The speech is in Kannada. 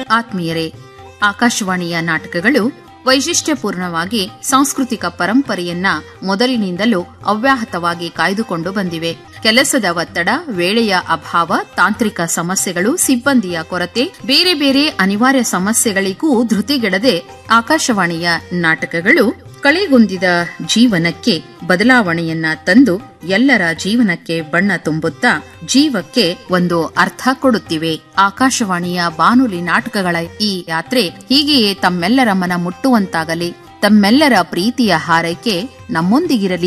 ಆತ್ಮೀಯರೇ ಆಕಾಶವಾಣಿಯ ನಾಟಕಗಳು ವೈಶಿಷ್ಟ್ಯಪೂರ್ಣವಾಗಿ ಸಾಂಸ್ಕೃತಿಕ ಪರಂಪರೆಯನ್ನ ಮೊದಲಿನಿಂದಲೂ ಅವ್ಯಾಹತವಾಗಿ ಕಾಯ್ದುಕೊಂಡು ಬಂದಿವೆ ಕೆಲಸದ ಒತ್ತಡ ವೇಳೆಯ ಅಭಾವ ತಾಂತ್ರಿಕ ಸಮಸ್ಯೆಗಳು ಸಿಬ್ಬಂದಿಯ ಕೊರತೆ ಬೇರೆ ಬೇರೆ ಅನಿವಾರ್ಯ ಸಮಸ್ಯೆಗಳಿಗೂ ಧೃತಿಗೆಡದೆ ಆಕಾಶವಾಣಿಯ ನಾಟಕಗಳು ಕಳೆಗುಂದಿದ ಜೀವನಕ್ಕೆ ಬದಲಾವಣೆಯನ್ನ ತಂದು ಎಲ್ಲರ ಜೀವನಕ್ಕೆ ಬಣ್ಣ ತುಂಬುತ್ತಾ ಜೀವಕ್ಕೆ ಒಂದು ಅರ್ಥ ಕೊಡುತ್ತಿವೆ ಆಕಾಶವಾಣಿಯ ಬಾನುಲಿ ನಾಟಕಗಳ ಈ ಯಾತ್ರೆ ಹೀಗೆಯೇ ತಮ್ಮೆಲ್ಲರ ಮನ ಮುಟ್ಟುವಂತಾಗಲಿ ತಮ್ಮೆಲ್ಲರ ಪ್ರೀತಿಯ ಹಾರೈಕೆ ನಮ್ಮೊಂದಿಗಿರಲಿ